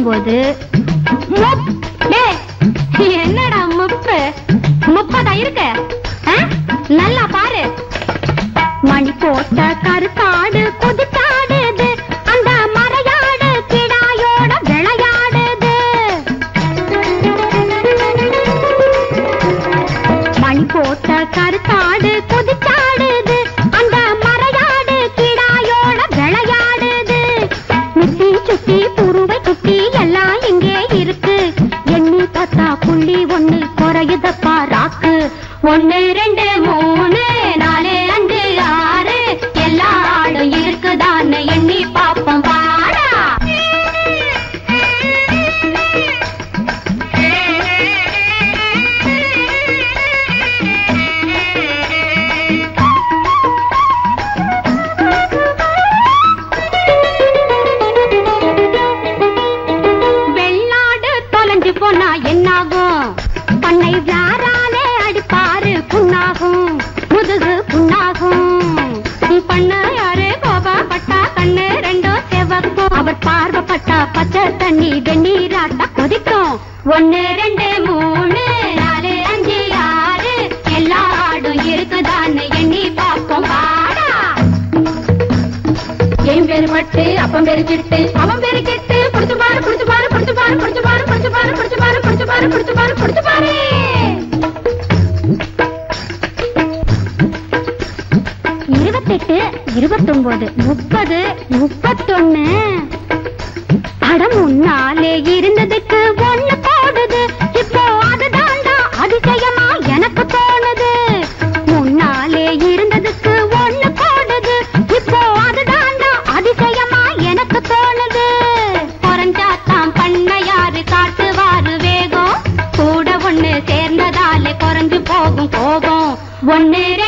முப்பத்தொன்பது முப்- டேய், என்னடா முப்பு முப்பதா இருக்கு ஆ? நல்லா பாரு மணி போட்ட கருத்தாடு குதிச்சாடுது அந்த மறையாடு கிடாயோட விளையாடுது மணி போட்ட கருத்தாடு குதிச்சாடுது அந்த மறையாடு கிடாயோட விளையாடுது முட்டி சுட்டி புருவை குட்டி எல்லாம் இங்கே இருக்கு எண்ணி பார்த்தா புள்ளி ஒண்ணு குறையுதப்பா ராக்கு ஒண்ணு ரெண்டு மூணு நாலு அஞ்சு ஆறு எல்லா ஆடும் இருக்குதான்னு எண்ணி பாப்போம் வாடா வெள்ளாடு தொலைஞ்சு போனா என்னாகும் பண்ணை யாராலே அடிப்பாரு புண்ணாகும் முதுகு புண்ணாகும் பண்ண யாரு கோபப்பட்டா கண்ணு ரெண்டும் செவக்கும் அவர் பார்வைப்பட்டா பச்சை தண்ணி வெந்நீராட்டா கொதிக்கும் ஒன்னு ரெண்டு மூணு நாலு அஞ்சு ஆறு எல்லா ஆடும் இருக்குதான்னு எண்ணி பார்ப்போம் வாடா என் பேரு பட்டு அப்பன் பேரு கிட்டு அவன் பேரு கெட்டு புடிச்சு பாரு புடிச்சு பாரு புடிச்சு பாரு புடிச்சு பாரு புடிச்சு பாரு புடிச்சு பாரு புடிச்சு பாரு புடிச்சு பாரு புடிச்சு பாரு இருபத்தெட்டு இருபத்தொன்பது முப்பது முப்பத்தொன்னு அட முன்னாலே இருந்ததுக்கு ஒண்ணு போடுது இப்போ அதுதான்டா அதிசயமா எனக்கு தோணுது முன்னாலே இருந்ததுக்கு ஒண்ணு போடுது இப்போ அதுதான்டா அதிசயமா எனக்கு தோணுது குறைஞ்சாத்தான் பண்ண யாரு காட்டுவாரு வேகம் கூட ஒண்ணு சேர்ந்ததாலே குறைஞ்சு போகும் கோபம் ஒண்ணு